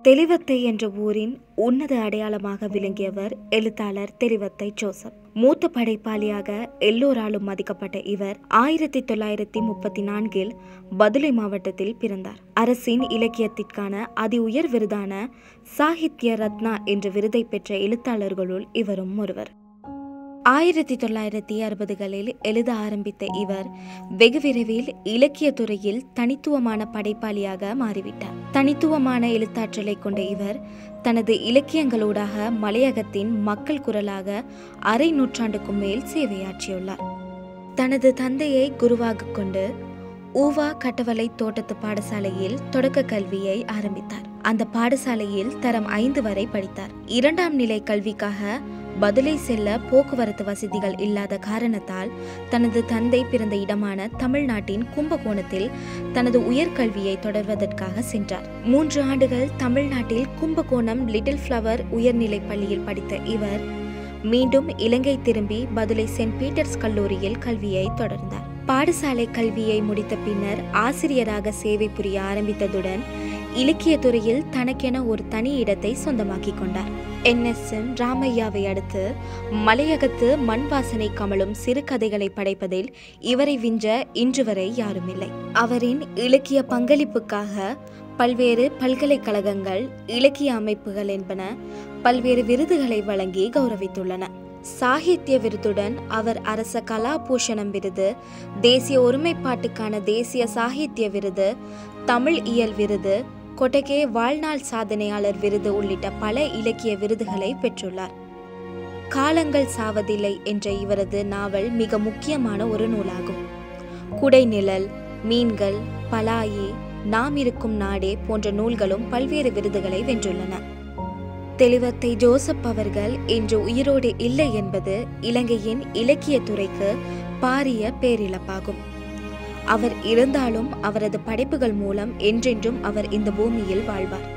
தெளிவத்தை என்ற ஊரின் உன்னத அடையாளமாக விளங்கியவர் எழுத்தாளர் தெளிவத்தை ஜோசப் மூத்த படைப்பாளியாக எல்லோராலும் மதிக்கப்பட்ட இவர் ஆயிரத்தி தொள்ளாயிரத்தி முப்பத்தி நான்கில் பதுளை மாவட்டத்தில் பிறந்தார் அரசின் இலக்கியத்திற்கான அதி உயர் விருதான சாகித்ய ரத்னா என்ற விருதை பெற்ற எழுத்தாளர்களுள் இவரும் ஒருவர் ஆயிரத்தி தொள்ளாயிரத்தி அறுபதுகளில் எழுத ஆரம்பித்த இவர் வெகு விரைவில் இலக்கிய துறையில் தனித்துவமான படைப்பாளியாக மாறிவிட்டார் தனித்துவமான எழுத்தாற்றலை கொண்ட இவர் தனது இலக்கியங்களூடாக மலையகத்தின் மக்கள் குரலாக அரை நூற்றாண்டுக்கும் மேல் சேவையாற்றியுள்ளார் தனது தந்தையை குருவாக கொண்டு ஊவா கட்டவலை தோட்டத்து பாடசாலையில் தொடக்க கல்வியை ஆரம்பித்தார் அந்த பாடசாலையில் தரம் ஐந்து வரை படித்தார் இரண்டாம் நிலை கல்விக்காக பதிலை செல்ல போக்குவரத்து வசதிகள் இல்லாத காரணத்தால் தனது தந்தை பிறந்த இடமான தமிழ்நாட்டின் கும்பகோணத்தில் தனது உயர்கல்வியை தொடர்வதற்காக சென்றார் மூன்று ஆண்டுகள் தமிழ்நாட்டில் கும்பகோணம் லிட்டில் ஃப்ளவர் உயர்நிலை பள்ளியில் படித்த இவர் மீண்டும் இலங்கை திரும்பி பதிலை சென்ட் பீட்டர்ஸ் கல்லூரியில் கல்வியை தொடர்ந்தார் பாடசாலை கல்வியை முடித்த பின்னர் ஆசிரியராக சேவை புரிய ஆரம்பித்ததுடன் இலக்கிய துறையில் தனக்கென ஒரு தனி இடத்தை சொந்தமாக்கி கொண்டார் என்எஸ்எம் ராமையாவை அடுத்து மலையகத்து மண் வாசனை கமலும் சிறுகதைகளை படைப்பதில் இவரை விஞ்ச இன்று வரை யாருமில்லை அவரின் இலக்கிய பங்களிப்புக்காக பல்வேறு பல்கலைக்கழகங்கள் இலக்கிய அமைப்புகள் என்பன பல்வேறு விருதுகளை வழங்கி கௌரவித்துள்ளன சாகித்ய விருதுடன் அவர் அரச கலாபூஷணம் விருது தேசிய ஒருமைப்பாட்டுக்கான தேசிய சாகித்ய விருது தமிழ் இயல் விருது கொட்டகே வாழ்நாள் சாதனையாளர் விருது உள்ளிட்ட பல இலக்கிய விருதுகளை பெற்றுள்ளார் காலங்கள் சாவதில்லை என்ற இவரது நாவல் மிக முக்கியமான ஒரு நூலாகும் குடைநிழல் மீன்கள் பலாயி நாம் இருக்கும் நாடே போன்ற நூல்களும் பல்வேறு விருதுகளை வென்றுள்ளன தெளிவத்தை ஜோசப் அவர்கள் இன்று உயிரோடு இல்லை என்பது இலங்கையின் இலக்கிய துறைக்கு பாரிய பேரிழப்பாகும் அவர் இருந்தாலும் அவரது படைப்புகள் மூலம் என்றென்றும் அவர் இந்த பூமியில் வாழ்வார்